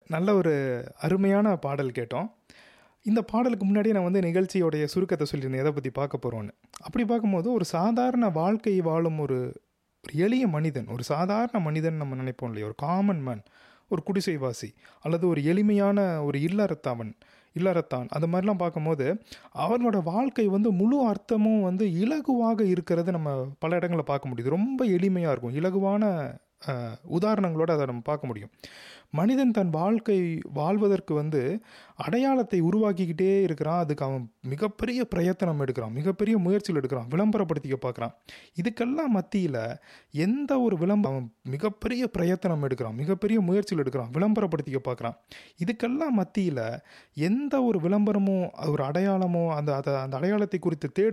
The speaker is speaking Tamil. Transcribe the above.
நல்ல ஒரு அருமையான பாடல் கேட்டோம் இந்த பாடலுக்கு முன்னாடியே நான் வந்து நிகழ்ச்சியோடைய சுருக்கத்தை சொல்லியிருந்தேன் எதை பற்றி பார்க்க போகிறோன்னு அப்படி பார்க்கும்போது ஒரு சாதாரண வாழ்க்கை வாழும் ஒரு ஒரு எளிய மனிதன் ஒரு சாதாரண மனிதன் நம்ம நினைப்போம் இல்லையா ஒரு காமன் மேன் ஒரு குடிசைவாசி அல்லது ஒரு எளிமையான ஒரு இல்லறத்தவன் இல்லறத்தான் அந்த மாதிரிலாம் பார்க்கும்போது அவனோட வாழ்க்கை வந்து முழு அர்த்தமும் வந்து இலகுவாக இருக்கிறது நம்ம பல இடங்களில் பார்க்க முடியுது ரொம்ப எளிமையாக இருக்கும் இலகுவான அஹ், உதாரணங்களோட அதை நம்ம பார்க்க முடியும் மனிதன் தன் வாழ்க்கை வாழ்வதற்கு வந்து அடையாளத்தை உருவாக்கிக்கிட்டே இருக்கிறான் அதுக்கு அவன் மிகப்பெரிய பிரயத்தனம் எடுக்கிறான் மிகப்பெரிய முயற்சிகள் எடுக்கிறான் விளம்பரப்படுத்திக்க பார்க்குறான் இதுக்கெல்லாம் மத்தியில் எந்த ஒரு விளம்பரம் அவன் மிகப்பெரிய பிரயத்தனம் எடுக்கிறான் மிகப்பெரிய முயற்சிகள் எடுக்கிறான் விளம்பரப்படுத்திக்க பார்க்குறான் இதுக்கெல்லாம் மத்தியில் எந்த ஒரு விளம்பரமோ ஒரு அடையாளமோ அந்த அதை அந்த அடையாளத்தை குறித்து தேடு